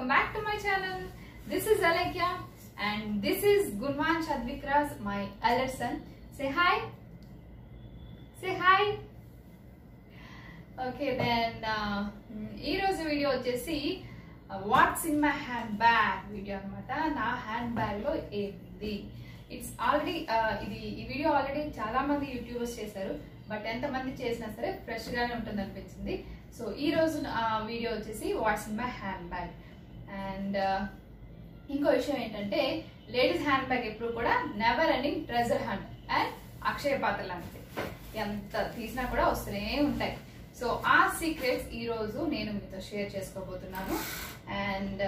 back to my channel. This is Alekya and this is Gunman Chadvikras, my elder son. Say hi. Say hi. Okay then ఈ రోజు video వచ్చేసి what's in my handbag video అనమాట నా hand handbag లో ఏంది it's already ఇది ఈ video already చాలా మంది యూట్యూబర్స్ చేశారు బట్ ఎంతమంది చేసినా సరే ఫ్రెష్ గానే ఉంటుంది అనిపించింది సో ఈ రోజు వీడియో వచ్చేసి what's in my handbag and ఇంకో విషయం ఏంటంటే లేడీస్ హ్యాండ్ బ్యాగ్ ఎప్పుడు కూడా never ending treasure hunt and Akshaya Patra లాంటిది ఎంత తీసినా కూడా వస్తూనే ఉంటాయి సో ఆ సీక్రెట్స్ ఈ రోజు నేను మీతో షేర్ చేసుకోబోతున్నాను and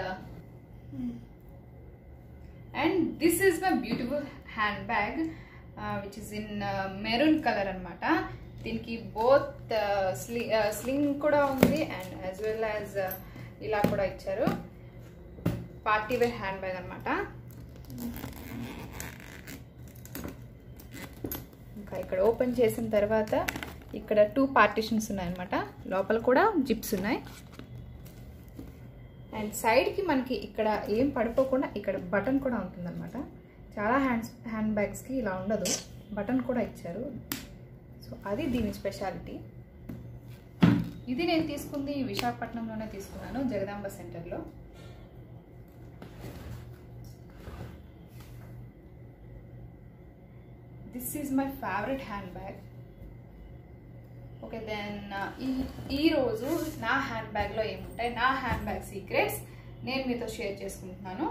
and this is my beautiful handbag which is in maroon colour అనమాట దీనికి బోత్ స్లింగ్ కూడా ఉంది అండ్ యాజ్ వెల్ యాజ్ ఇలా కూడా ఇచ్చారు పార్టీ వేర్ హ్యాండ్ బ్యాగ్ అనమాట ఇంకా ఇక్కడ ఓపెన్ చేసిన తర్వాత ఇక్కడ టూ పార్టిషన్స్ ఉన్నాయన్నమాట లోపల కూడా జిప్స్ ఉన్నాయి అండ్ సైడ్కి మనకి ఇక్కడ ఏం పడిపోకుండా ఇక్కడ బటన్ కూడా ఉంటుందన్నమాట చాలా హ్యాండ్స్ హ్యాండ్ బ్యాగ్స్కి ఇలా ఉండదు బటన్ కూడా ఇచ్చారు సో అది దీని స్పెషాలిటీ ఇది నేను తీసుకుంది విశాఖపట్నంలోనే తీసుకున్నాను జగదాంబ సెంటర్లో this is my favourite handbag okay then ఈ ఈరోజు నా హ్యాండ్ బ్యాగ్లో ఏముంటాయి నా హ్యాండ్ బ్యాగ్ సీక్రెట్స్ నేను మీతో షేర్ చేసుకుంటున్నాను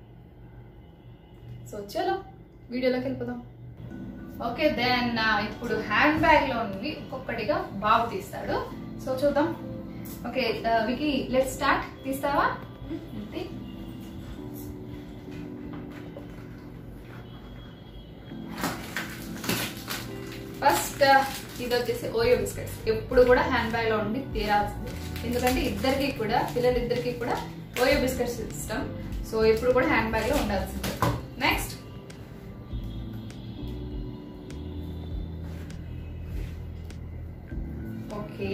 సో చలో వీడియోలోకి వెళ్ళిపోదాం ఓకే దెన్ ఇప్పుడు హ్యాండ్ బ్యాగ్లో ఉంది ఒక్కొక్కటిగా బాబు తీస్తాడు సో చూద్దాం ఓకే వికి లెట్ స్టార్ట్ తీస్తావా తీ. ఫస్ట్ ఇది వచ్చేసి ఓయో బిస్కెట్స్ ఎప్పుడు కూడా హ్యాండ్ బ్యాగ్ లో ఉండి తీరాల్సింది ఎందుకంటే ఇద్దరికి కూడా పిల్లలిద్దరికి కూడా ఓయో బిస్కెట్స్ ఇష్టం సో ఎప్పుడు కూడా హ్యాండ్ బ్యాగ్ లో ఉండాల్సిందే నెక్స్ట్ ఓకే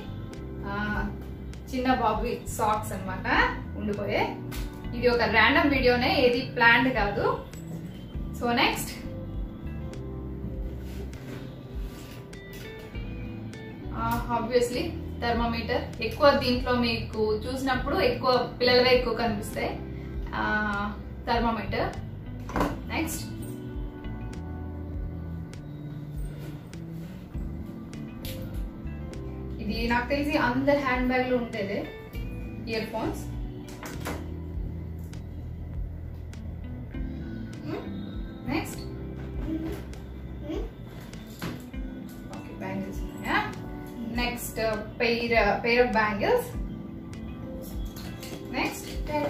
చిన్న బాబు సాక్స్ అన్నమాట ఉండిపోయే ఇది ఒక ర్యాండమ్ వీడియోనే ఏది ప్లాన్డ్ కాదు సో నెక్స్ట్ ఆబ్వియస్లీ థర్మోమీటర్ ఎక్కువ దీంట్లో మీకు చూసినప్పుడు ఎక్కువ పిల్లలవే ఎక్కువ కనిపిస్తాయి థర్మోమీటర్ నెక్స్ట్ ఇది నాకు తెలిసి అందరి హ్యాండ్ బ్యాగ్ లో ఉండేదే earphones next okay bangles ఉన్నాయా next pair pair of bangles next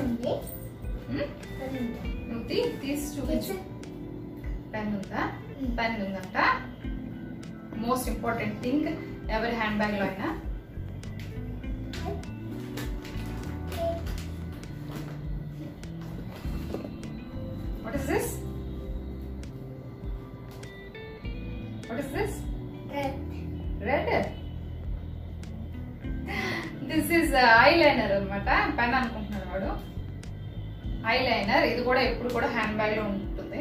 నువ్వు తీ తీసి చూపించు పెన్ ఉందా పెన్ ఉందంట మోస్ట్ ఇంపార్టెంట్ థింగ్ ఎవరి హ్యాండ్ బ్యాగ్ లో అయినా what is this what is this red this is eyeliner అనమాట పెన్ అనుకుంటున్నాడు వాడు ఐ లైనర్ ఇది కూడా ఎప్పుడు కూడా హ్యాండ్ బ్యాగ్ లో ఉంటుంది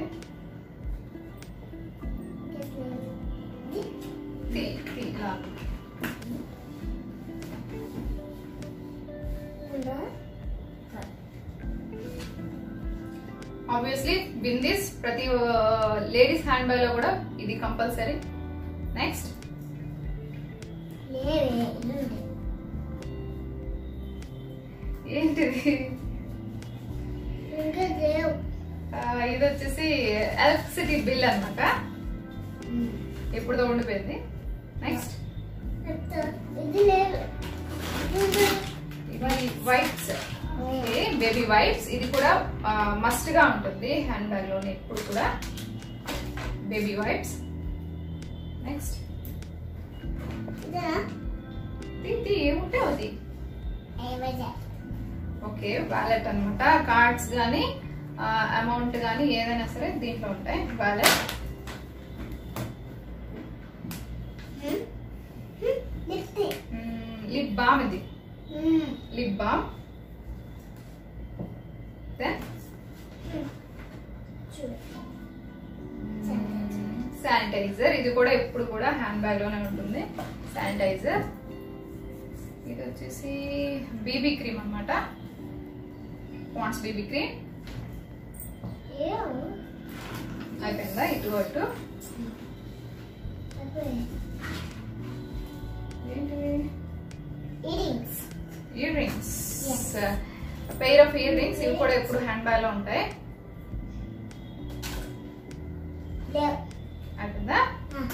తీ, తీ, ఇలా. ఆబ్వియస్లీ బిందిస్ ప్రతి లేడీస్ హ్యాండ్ బ్యాగ్ లో కూడా ఇది కంపల్సరీ నెక్స్ట్ ఏంటిది ఆ, ఇది వచ్చేసి ఎలక్ట్రిసిటీ బిల్ అనమాట ఎప్పుడుదో ఉండిపోయింది నెక్స్ట్ ఇవి వైప్స్ ఓకే బేబీ వైప్స్ ఇది కూడా మస్ట్ గా ఉంటుంది హ్యాండ్ బ్యాగ్ లోనే ఎప్పుడు కూడా బేబీ వైప్స్ నెక్స్ట్ తీ ఏముంటే అది ఓకే వ్యాలెట్ అనమాట కార్డ్స్ కానీ అమౌంట్ కానీ ఏదైనా సరే దీంట్లో ఉంటాయి వ్యాలెట్ లిప్ బామ్ ఇది లిప్ బామ్ దెన్ చూడు శానిటైజర్ ఇది కూడా ఎప్పుడు కూడా హ్యాండ్ బ్యాగ్ లోనే ఉంటుంది శానిటైజర్ ఇది వచ్చేసి బీబీ క్రీమ్ అన్నమాట పాండ్స్ బీబీ క్రీమ్ ఏం అయిపోయిందా ఇటు అటు ఏంటివి earrings earrings Yes. Pair of earrings ఇవి కూడా ఎప్పుడు హ్యాండ్ బ్యాగ్ లో ఉంటాయి లేవు అయిపోయిందా ఆ.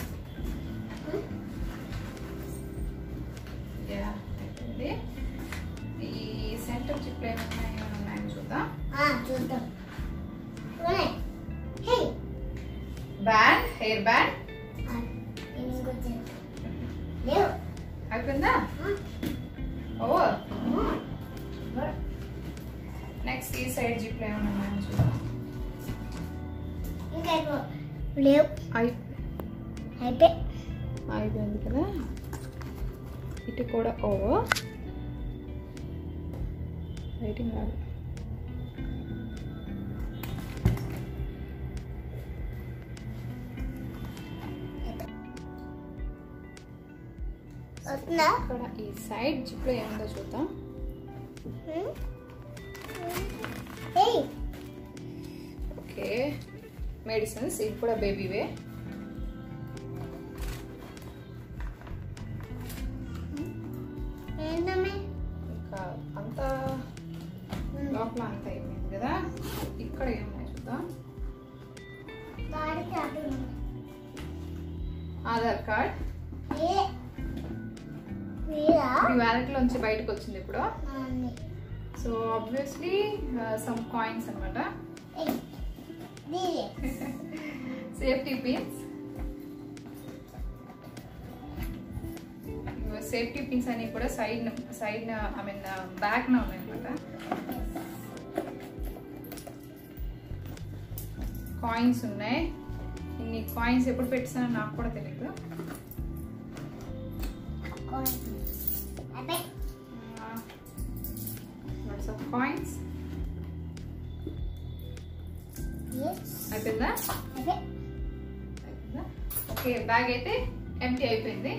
యా అయిపోయింది ఈ సెంటర్ చిప్ ఏమైనా ఉన్నాయని చూద్దాం ఆ, చూద్దాం ఉన్నాయి హే బ్యాండ్ హెయిర్ బ్యాండ్ ఆ, ఇంకొంచెం లేవు అయిపోయిందా ఆ, ఓ ఆ. నెక్స్ట్ ఈ సైడ్ జిప్ ఏమైనా ఉన్నాయని చూద్దాం ఇంకా ఎక్కువ లేవు అయి అయితే అయిపోయింది కదా ఇటు కూడా ఓ రైటింగ్ రాదు వస్తుందా ఇక్కడ ఈ సైడ్ జిప్లో ఏముందో చూద్దాం హ్మ్? హే ఓకే మెడిసిన్స్ ఇది కూడా బేబీవే ఏంటమ్మే ఇంకా అంతా లోపల అంతా అయిపోయింది కదా ఇక్కడ ఏమున్నాయి చూద్దాం వాడికి అటు ఆధార్ కార్డ్ ఏ మీరా ఈ వ్యాలెట్ లోంచి బయటకు వచ్చింది ఇప్పుడు అవును. సో ఆబ్వియస్లీ సమ్ కాయిన్స్ అనమాట ఏయ్, దీని సేఫ్టీ పిన్స్ సేఫ్టీ పిన్స్ అన్ని కూడా side side I mean back న ఉన్నాయి అనమాట కాయిన్స్ ఉన్నాయి ఇన్ని కాయిన్స్ ఎప్పుడు పెట్టానో నాకు కూడా తెలియదు అబ్బే లాట్స్ ఆఫ్ కాయిన్స్ ఎస్ అయిపోయిందా అబ్బే అయిపోయిందా ఓకే బ్యాగ్ అయితే ఎంటీ అయిపోయింది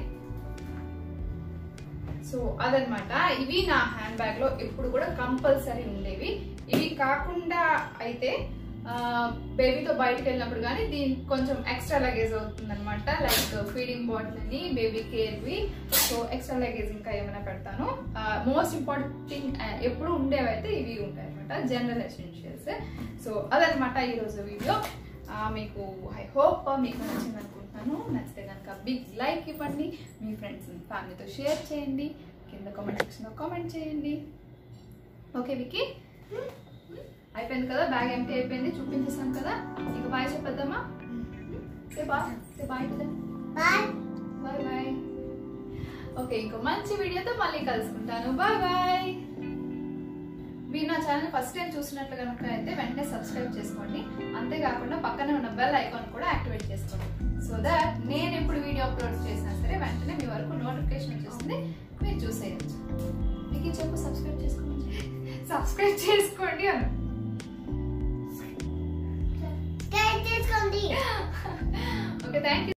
సో అదనమాట ఇవి నా హ్యాండ్ బ్యాగ్ లో ఎప్పుడు కూడా కంపల్సరీ ఉండేవి ఇవి కాకుండా అయితే బేబీతో బయటకు వెళ్ళినప్పుడు కానీ దీనికి కొంచెం ఎక్స్ట్రా లగేజ్ అవుతుంది అనమాట లైక్ ఫీడింగ్ బాటిల్ అని బేబీ కేర్వి సో ఎక్స్ట్రా లగేజ్ ఇంకా ఏమైనా పెడతాను మోస్ట్ ఇంపార్టెంట్ థింగ్ ఎప్పుడు ఉండేవైతే ఇవి ఉంటాయి అనమాట జనరల్ ఎసెన్షియల్స్ సో అదనమాట ఈరోజు వీడియో ఆ, మీకు ఐ హోప్ మీకు నచ్చింది అనుకుంటున్నాను నచ్చితే కనుక బిగ్ లైక్ ఇవ్వండి మీ ఫ్రెండ్స్ ఫ్యామిలీతో షేర్ చేయండి కింద కామెంట్ సెక్షన్లో కామెంట్ చేయండి ఓకే వికీ అయిపోయింది కదా బ్యాగ్ ఎంటీ అయిపోయింది చూపించేసాం కదా ఇక బాయ్ చెప్పేద్దామా say bye say bye bye bye bye okay ఇంకో మంచి వీడియోతో మళ్ళీ కలుసుకుంటాను బాయ్ బాయ్ మీరు నా ఛానల్ ఫస్ట్ టైం చూసినట్లు కనుక అయితే వెంటనే సబ్స్క్రైబ్ చేసుకోండి అంతేకాకుండా పక్కనే ఉన్న బెల్ ఐకాన్ కూడా యాక్టివేట్ చేసుకోండి సో దట్ నేను ఎప్పుడు వీడియో అప్లోడ్ చేసినా సరే వెంటనే మీ వరకు నోటిఫికేషన్ వచ్చేస్తుంది మీరు చూసేయచ్చు మీకు చెప్పు సబ్స్క్రైబ్ చేసుకోండి సబ్స్క్రైబ్ చేసుకోండి అను చేసుకోండి ఓకే థ్యాంక్ యూ